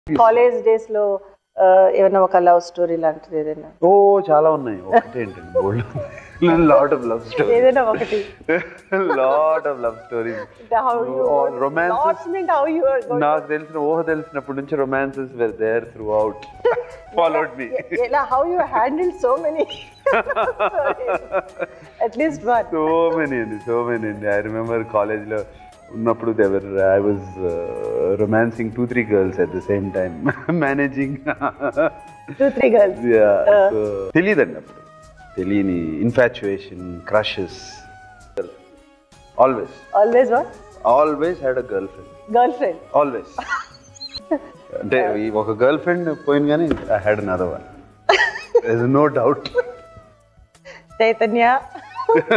college days లో ఆ, ఏమైనా ఒక లవ్ స్టోరీ లాంటిది ఏదైనా ఓ చాలా ఉన్నాయి ఒకటి ఏంటండి bold lot of love story ఏదైనా ఒకటి lot of love stories how you romances lots meant how you are going నాకు తెలిసిన ఊహ తెలిసినప్పటి నుంచి romances were there throughout followed me ఎలా how you handled so many at least one so many అండి so many అండి I remember కాలేజ్లో ఉన్నప్పుడు there I was romancing two three girls at the same time managing two three girls తెలియదండి అప్పుడు తెలియని infatuation crushes always always what always had a girlfriend girlfriend always అంటే ఈ ఒక girlfriend పోయింది కానీ I had another one no doubt Chaitanya